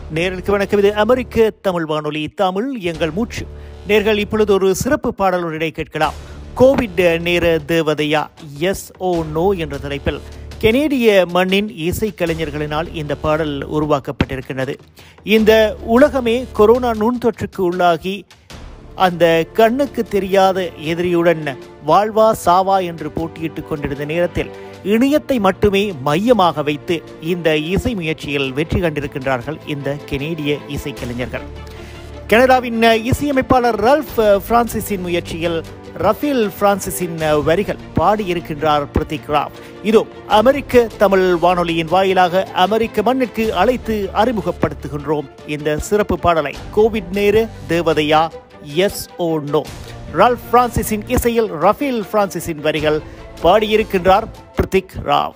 நேர்களுக்கு வணக்கம் இது அமெரிக்க தமிழ் வானொலி தமிழ் எங்கள் மூச்சு நேர்கள் இப்பொழுது ஒரு சிறப்பு பாடலுடனே கேட்கலாம் கோவிட் நேர தேவதையா எஸ் ஓ நோ என்ற தலைப்பில் கெனேடிய மண்ணின் இசைக்கலைஞர்களினால் இந்த பாடல் உருவாக்கப்பட்டிருக்கிறது இந்த உலகமே கொரோனா நுண்தொற்றுக்கு உள்ளாகி அந்த கண்ணுக்கு தெரியாத எதிரியுடன் வாழ்வா சாவா என்று போட்டியிட்டுக் கொண்டிருந்த நேரத்தில் இணையத்தை மட்டுமே மையமாக வைத்து இந்த இசை முயற்சியில் வெற்றி கண்டிருக்கின்றார்கள் இந்த கெனேடிய இசைக்கலைஞர்கள் கனடாவின் இசையமைப்பாளர் ரல்ஃப் பிரான்சிஸின் முயற்சியில் ரஃபேல் பிரான்சிஸின் வரிகள் பாடியிருக்கின்றார் பிரதீக் ராவ் இதோ அமெரிக்க தமிழ் வானொலியின் வாயிலாக அமெரிக்க மண்ணிற்கு அழைத்து அறிமுகப்படுத்துகின்றோம் இந்த சிறப்பு பாடலை கோவிட் நேரு தேவதையா எஸ் ஓ நோ ரல்ஃப் பிரான்சிஸின் இசையில் ரஃபேல் பிரான்சிஸின் வரிகள் பாடியிருக்கின்றார் பிரதீக் ராவ்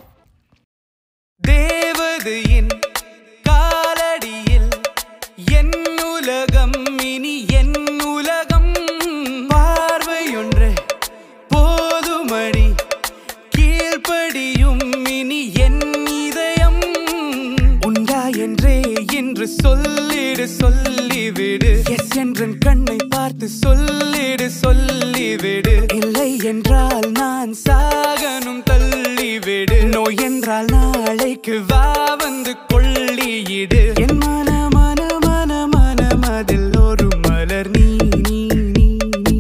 தேவதையின் காலடியில் என் உலகம் இனி என் உலகம் பார்வையொன்று போதுமடி கீழ்ப்படியும் இனி என் இதயம் உண்டா என்றே என்று சொல்லிடு சொல்லிவிடு எஸ் என்றன் கண்ணை பார்த்து சொல்லிடு சொல்லிவிடு இல்லை என்றால் நான் சாகனும் தள்ளிவிடு நோய் என்றால் நாளைக்கு வா வந்து கொள்ளியிடு என் மன மன மன மன மதில் ஒரு மலர் நீ நீ நீ நீ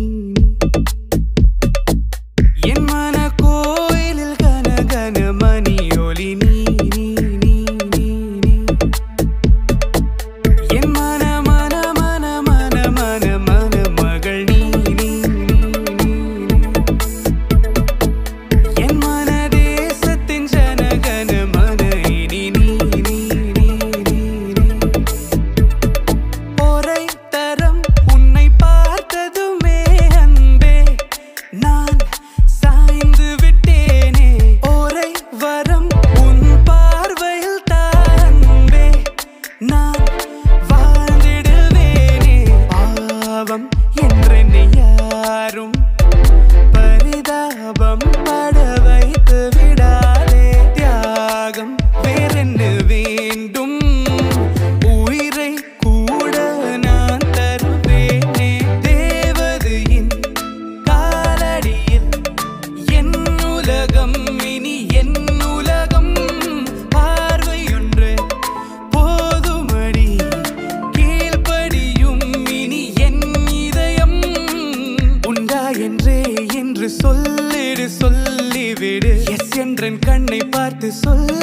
என் மன கோயிலில் கன கன மணி ஒலி நீ நீ நீ நீ நீ என் மன மன மன மன மன மன மகள் நீ நீ நீ நீ என் மன தேசத்தின் ஜனகன மன இனி நீ நீ நீ நீ ஒரை தரம் உன்னை பார்த்ததுமே அன்பே நான் சாய்ந்து விட்டேனே ஒரை வரம் உன் பார்வையில் தான்பே நான் வாழ்ந்திடுவேனே பாவம் என்றென்னை யாரும் பரிதாபம் பட வைத்து விடாதே தியாகம் வேறென்ன வேண்டும் உயிரை கூட நான் தருவேனே தேவதையின் காலடியில் என் உலகம் இனி என் உலகம் பார்வையொன்று போதுமடி கீழ்ப்படியும் இனி என் இதயம் உண்டா என்றே என்று சொல்லிடு சொல்லிவிடு எஸ் என்றன் கண்ணை பார்த்து சொல்